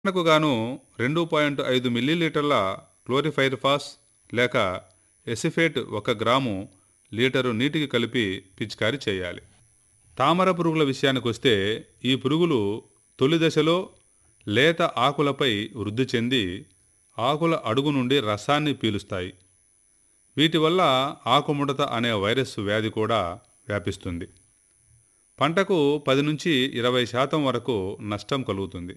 కు గాను రెండు పాయింట్ ఐదు మిల్లీలీటర్ల క్లోరిఫైరిఫాస్ లేక ఎసిఫేట్ ఒక గ్రాము లీటరు నీటికి కలిపి పిచికారీ చేయాలి తామర పురుగుల విషయానికి వస్తే ఈ పురుగులు తొలి దశలో లేత ఆకులపై వృద్ధి చెంది ఆకుల అడుగు నుండి రసాన్ని పీలుస్తాయి వీటి వల్ల ఆకుముడత అనే వైరస్ వ్యాధి కూడా వ్యాపిస్తుంది పంటకు పది నుంచి ఇరవై శాతం వరకు నష్టం కలుగుతుంది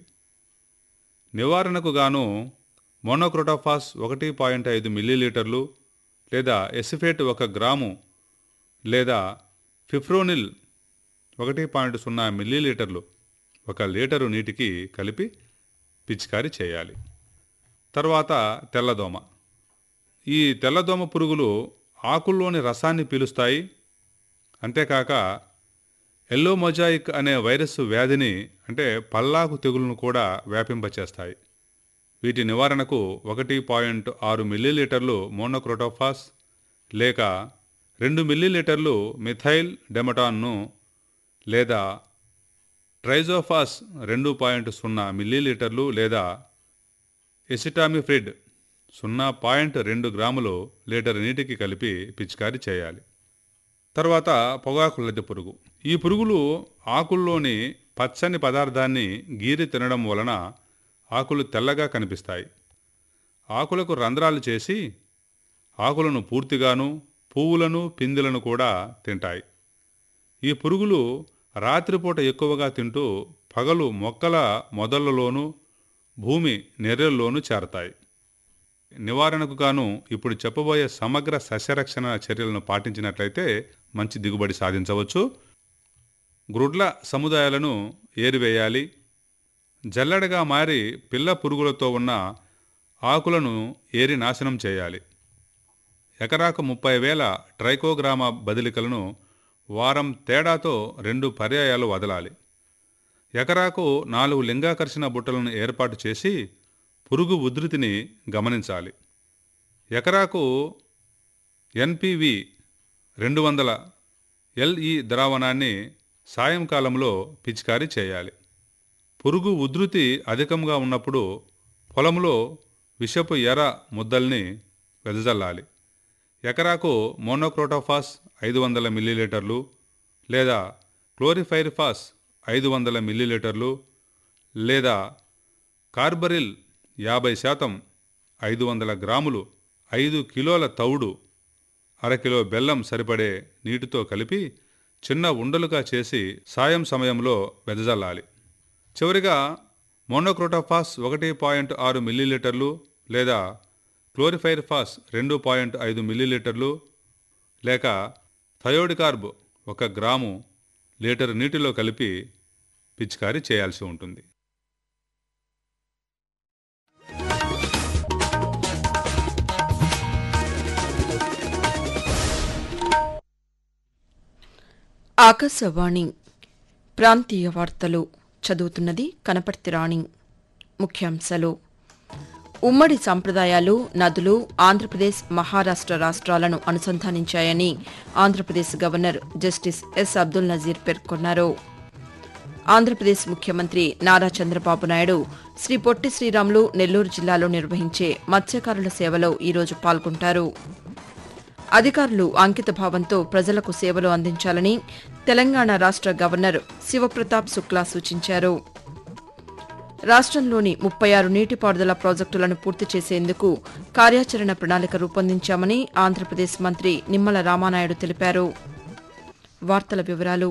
నివారణకు గాను మోనోక్రోటోఫాస్ ఒకటి పాయింట్ ఐదు మిల్లీలీటర్లు లేదా ఎసిఫేట్ ఒక గ్రాము లేదా ఫిఫ్రోనిల్ ఒకటి పాయింట్ సున్నా మిల్లీలీటర్లు ఒక లీటరు నీటికి కలిపి పిచికారీ చేయాలి తర్వాత తెల్లదోమ ఈ తెల్లదోమ పురుగులు ఆకుల్లోని రసాన్ని పీలుస్తాయి అంతేకాక ఎల్లో మొజాయిక్ అనే వైరస్ వ్యాధిని అంటే పల్లాకు తెగులును కూడా వ్యాపింపచేస్తాయి వీటి నివారణకు ఒకటి పాయింట్ ఆరు మిల్లీలీటర్లు మోనోక్రోటోఫాస్ లేక రెండు మిల్లీలీటర్లు మిథైల్ డెమటాన్ను లేదా ట్రైజోఫాస్ రెండు పాయింట్ సున్నా మిల్లీలీటర్లు లేదా ఎసిటామిఫ్రిడ్ సున్నా పాయింట్ రెండు గ్రాములు లీటర్ నీటికి కలిపి పిచికారీ చేయాలి తర్వాత పొగాకు లద్దె పురుగు ఈ పురుగులు ఆకుల్లోని పచ్చని పదార్థాన్ని గీరి తినడం వలన ఆకులు తెల్లగా కనిపిస్తాయి ఆకులకు రంధ్రాలు చేసి ఆకులను పూర్తిగాను పువ్వులను పిందెలను కూడా తింటాయి ఈ పురుగులు రాత్రిపూట ఎక్కువగా తింటూ పగలు మొక్కల మొదళ్లలోనూ భూమి నెర్రెల్లోనూ చేరతాయి నివారణకు గాను ఇప్పుడు చెప్పబోయే సమగ్ర సస్యరక్షణ చర్యలను పాటించినట్లయితే మంచి దిగుబడి సాధించవచ్చు గ్రుడ్ల సముదాయాలను ఏరివేయాలి జల్లెడగా మారి పిల్ల పురుగులతో ఉన్న ఆకులను ఏరి నాశనం చేయాలి ఎకరాకు ముప్పై వేల ట్రైకోగ్రామ బదిలికలను వారం తేడాతో రెండు పర్యాయాలు వదలాలి ఎకరాకు నాలుగు లింగాకర్షణ బుట్టలను ఏర్పాటు చేసి పురుగు ఉధృతిని గమనించాలి ఎకరాకు ఎన్పివి రెండు వందల ఎల్ఈ ద్రావణాన్ని సాయంకాలంలో పిచికారీ చేయాలి పురుగు ఉధృతి అధికంగా ఉన్నప్పుడు పొలంలో విషపు ఎర ముద్దల్ని వెదజల్లాలి ఎకరాకు మోనోక్రోటోఫాస్ ఐదు వందల మిల్లీలీటర్లు లేదా క్లోరిఫైరిఫాస్ ఐదు వందల మిల్లీలీటర్లు లేదా కార్బరిల్ యాభై శాతం ఐదు వందల గ్రాములు ఐదు కిలోల తౌడు అరకిలో బెల్లం సరిపడే నీటితో కలిపి చిన్న ఉండలుగా చేసి సాయం సమయంలో వెదజల్లాలి చివరిగా మోనోక్రోటోఫాస్ ఒకటి పాయింట్ ఆరు మిల్లీలీటర్లు లేదా క్లోరిఫైర్ఫాస్ రెండు పాయింట్ ఐదు మిల్లీలీటర్లు లేక థయోడికార్బ్ ఒక గ్రాము లీటర్ నీటిలో కలిపి పిచికారీ చేయాల్సి ఉంటుంది ఆకాశవాణి ప్రాంతీయ వార్తలు చదువుతున్నది కనపర్తి రాణి ముఖ్యాంశాలు ఉమ్మడి సంప్రదాయాలు నదులు ఆంధ్రప్రదేశ్ మహారాష్ట రాష్ట్రాలను అనుసంధానించాయని Andhra Pradesh governor justice S Abdul Nazeer పేర్కొన్నారు ఆంధ్రప్రదేశ్ ముఖ్యమంత్రి నారా చంద్రబాబు నాయుడు శ్రీ పొట్టి శ్రీరాములు నెల్లూరు జిల్లాలో నిర్వహించే మత్స్యకారుల సేవలో ఈరోజు పాల్గొంటారు అధికారులు అంకిత భావంతో ప్రజలకు సేవలు అందించాలని తెలంగాణ రాష్ట గవర్నర్ శివప్రతాప్ శుక్లా సూచించారు రాష్ట్రంలోని ముప్పై ఆరు నీటిపారుదల ప్రాజెక్టులను పూర్తి చేసేందుకు కార్యాచరణ ప్రణాళిక రూపొందించామని ఆంధ్రప్రదేశ్ మంత్రి నిమ్మల రామానాయుడు తెలిపారు వార్తల వివరాలు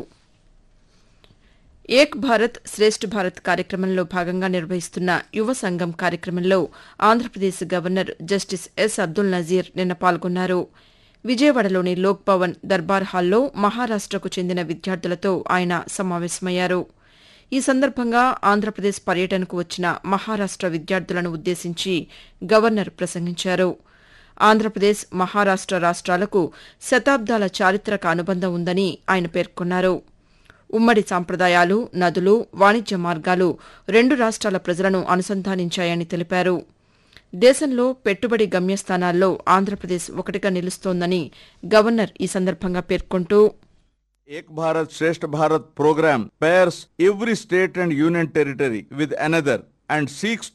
ఏక్ భారత్ శ్రేష్ఠ భారత్ కార్యక్రమంలో భాగంగా నిర్వహిస్తున్న యువ సంఘం కార్యక్రమంలో Andhra Pradesh governor justice S Abdul Nazeer నిన్న పాల్గొన్నారు విజయవాడలోని లోక్ భవన్ దర్బార్ హాల్లో మహారాష్టకు చెందిన విద్యార్థులతో ఆయన సమావేశమయ్యారు ఈ సందర్భంగా ఆంధ్రప్రదేశ్ పర్యటనకు వచ్చిన మహారాష్ట విద్యార్థులను ఉద్దేశించి గవర్నర్ ప్రసంగించారు ఆంధ్రప్రదేశ్ మహారాష్ట రాష్ట్రాలకు శతాబ్దాల చారిత్రక అనుబంధం ఉందని ఆయన పేర్కొన్నారు ఉమ్మడి సాంప్రదాయాలు నదులు వాణిజ్య మార్గాలు రెండు రాష్ట్రాల ప్రజలను అనుసంధానించాయని తెలిపారు దేశంలో పెట్టుబడి గమ్యస్థానాల్లో ఆంధ్రప్రదేశ్ ఒకటిగా నిలుస్తోందని గవర్నర్ ఈ సందర్భంగా పేర్కొంటూ Ek Bharat Shresth Bharat program pairs every state and union territory with another and seeks